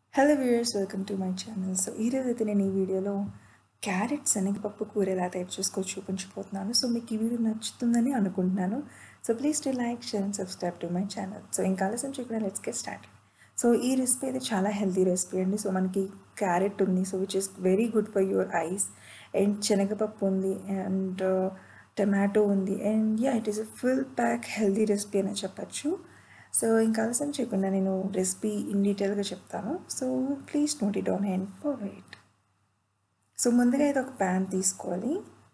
hello viewers welcome to my channel so ఈరోజు అయితే నేను ఈ వీడియోలో క్యారెట్ శనగపప్పు కూర ఎలా తయారు చేసుకో చూపించబోతున్నాను సో మీకు ఈ వీడియో నచ్చుతుందని అనుకుంటున్నాను so please to like share and subscribe to my channel so ఇంకా ఆలస్యం చేయకుండా లెట్స్ గెట్ స్టార్ట్ సో ఈ రెసిపీ అయితే చాలా హెల్తీ రెసిపీ అండి సో మనకి క్యారెట్ ఉంది so which is very good for your eyes and శనగపప్పు ఉంది అండ్ టమాటో ఉంది and ya it is a full pack healthy recipe అని చెప్పచ్చు సో ఇంకా ఆలస్యం చేయకుండా నేను రెసిపీ ఇన్ డీటెయిల్గా చెప్తాను so please note it down and forward so ముందుగా అయితే ఒక ప్యాన్ తీసుకోవాలి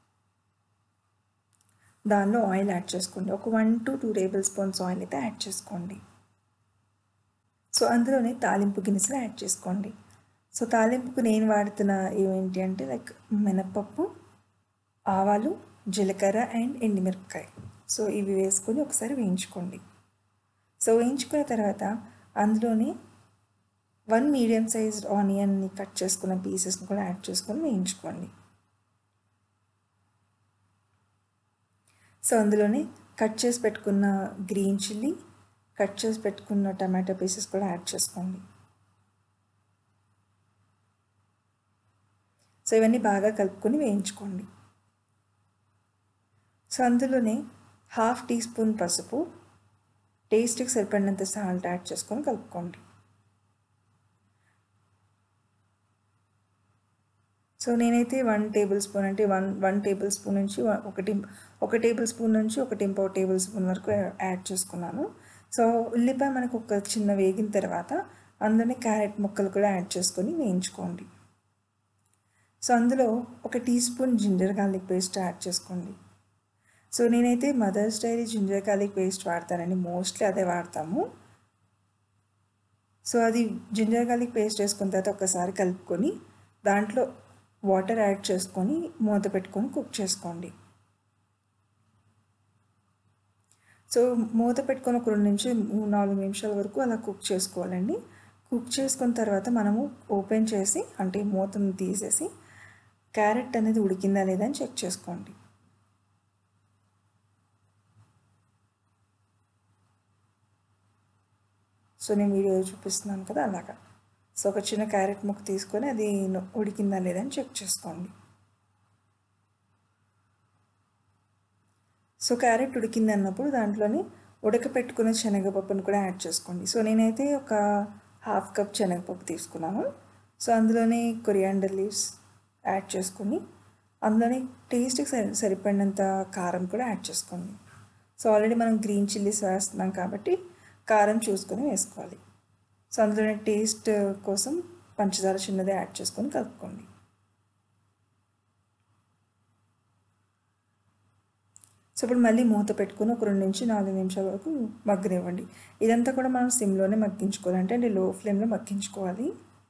దానిలో ఆయిల్ యాడ్ చేసుకోండి ఒక one to two tablespoons oil అయితే యాడ్ చేసుకోండి సో అందులోనే తాలింపు గిన్నెసలు యాడ్ చేసుకోండి సో తాలింపుకు నేను వాడుతున్న ఏమేంటి అంటే లైక్ మినప్పప్పు ఆవాలు జీలకర్ర అండ్ ఎండిమిరపకాయ సో ఇవి వేసుకొని ఒకసారి వేయించుకోండి సో వేయించుకున్న తర్వాత అందులోనే వన్ మీడియం సైజ్డ్ ఆనియన్ని కట్ చేసుకున్న పీసెస్ని కూడా యాడ్ చేసుకొని వేయించుకోండి సో అందులోనే కట్ చేసి పెట్టుకున్న గ్రీన్ చిల్లీ కట్ చేసి పెట్టుకున్న టమాటో పీసెస్ కూడా యాడ్ చేసుకోండి సో ఇవన్నీ బాగా కలుపుకొని వేయించుకోండి సో అందులోనే హాఫ్ టీ స్పూన్ పసుపు టేస్ట్కి సరిపడినంత సాల్ట్ యాడ్ చేసుకొని కలుపుకోండి సో నేనైతే వన్ టేబుల్ స్పూన్ అంటే వన్ వన్ టేబుల్ స్పూన్ నుంచి ఒకటి ఒక టేబుల్ స్పూన్ నుంచి ఒకటి ఇంపో టేబుల్ స్పూన్ వరకు యాడ్ చేసుకున్నాను సో ఉల్లిపాయ మనకు ఒక చిన్న వేగిన తర్వాత అందులోనే క్యారెట్ ముక్కలు కూడా యాడ్ చేసుకొని వేయించుకోండి సో అందులో ఒక teaspoon ginger garlic paste add చేసుకోండి సో నేనైతే mother's dairy ginger garlic paste వాడతానండి మోస్ట్లీ అదే వాడతాము సో అది జింజర్ గార్లిక్ పేస్ట్ వేసుకున్న తర్వాత ఒకసారి కలుపుకొని దాంట్లో వాటర్ యాడ్ చేసుకొని మూత పెట్టుకొని కుక్ చేసుకోండి సో మూత పెట్టుకొని ఒక రెండు నుంచి నాలుగు నిమిషాల వరకు అలా కుక్ చేసుకోవాలండి కుక్ చేసుకున్న తర్వాత మనము ఓపెన్ చేసి అంటే మూతను తీసేసి క్యారెట్ అనేది ఉడికిందా లేదా అని చెక్ చేసుకోండి సో నేను వీడియో చూపిస్తున్నాను కదా అలాగా సో ఒక చిన్న క్యారెట్ ముక్క తీసుకొని అది ఉడికిందా లేదా అని చెక్ చేసుకోండి సో క్యారెట్ ఉడికింది అన్నప్పుడు దాంట్లోని ఉడకపెట్టుకున్న శనగపప్పును కూడా యాడ్ చేసుకోండి సో నేనైతే ఒక హాఫ్ కప్ శనగపప్పు తీసుకున్నాను సో అందులోనే కొరియాండర్ లీవ్స్ యాడ్ చేసుకొని అందులోనే టేస్ట్కి సరి సరిపడినంత కారం కూడా యాడ్ చేసుకోండి సో ఆల్రెడీ మనం గ్రీన్ చిల్లీస్ వేస్తున్నాం కాబట్టి కారం చూసుకొని వేసుకోవాలి సో అందులోనే టేస్ట్ కోసం పంచదార చిన్నది యాడ్ చేసుకొని కలుపుకోండి సో ఇప్పుడు మళ్ళీ మూత పెట్టుకొని ఒక రెండు నుంచి నాలుగు నిమిషాల వరకు మగ్గనివ్వండి ఇదంతా కూడా మనం సిమ్లోనే మగ్గించుకోవాలి అంటే అంటే లో ఫ్లేమ్లో మగ్గించుకోవాలి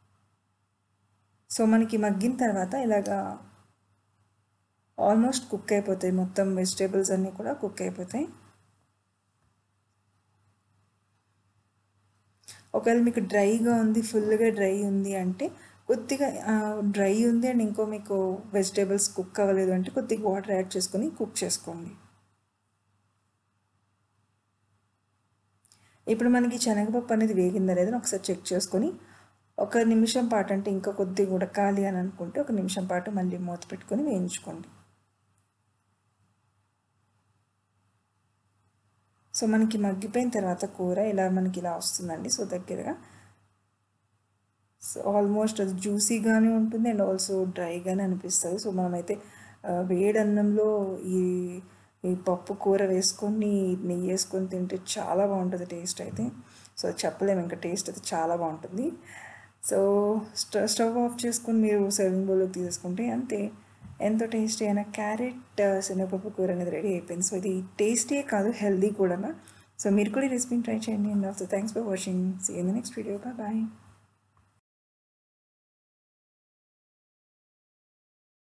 సో మనకి మగ్గిన తర్వాత ఇలాగా ఆల్మోస్ట్ కుక్ అయిపోతాయి మొత్తం వెజిటేబుల్స్ అన్నీ కూడా కుక్ అయిపోతాయి ఒకవేళ మీకు డ్రైగా ఉంది ఫుల్గా డ్రై ఉంది అంటే కొద్దిగా డ్రై ఉంది అండ్ ఇంకో మీకు వెజిటేబుల్స్ కుక్ అవ్వలేదు అంటే కొద్దిగా వాటర్ యాడ్ చేసుకొని కుక్ చేసుకోండి ఇప్పుడు మనకి శనగపప్పు అనేది వేగిందా లేదని ఒకసారి చెక్ చేసుకొని ఒక నిమిషం పాటు అంటే ఇంకా కొద్దిగా ఉడకాలి అని అనుకుంటే ఒక నిమిషం పాటు మళ్ళీ మూత పెట్టుకొని వేయించుకోండి సో మనకి మగ్గిపోయిన తర్వాత కూర ఇలా మనకి ఇలా వస్తుందండి సో దగ్గరగా సో ఆల్మోస్ట్ అది జ్యూసీగానే ఉంటుంది అండ్ ఆల్సో డ్రైగానే అనిపిస్తుంది సో మనమైతే వేడి అన్నంలో ఈ ఈ పప్పు కూర వేసుకొని నెయ్యి వేసుకొని తింటే చాలా బాగుంటుంది టేస్ట్ అయితే సో చెప్పలేము ఇంకా టేస్ట్ అయితే చాలా బాగుంటుంది సో స్టవ్ స్టవ్ ఆఫ్ చేసుకొని మీరు సర్వింగ్ బౌల్లోకి తీసుకుంటే అంతే ఎంతో టేస్టీ అయిన క్యారెట్ శనగపప్పు కూర అనేది రెడీ అయిపోయింది సో ఇది టేస్టీ కాదు హెల్దీ కూడా సో మీరు కూడా ఈ రెసిపీని ట్రై చేయండి and also thanks for watching see in the next video bye bye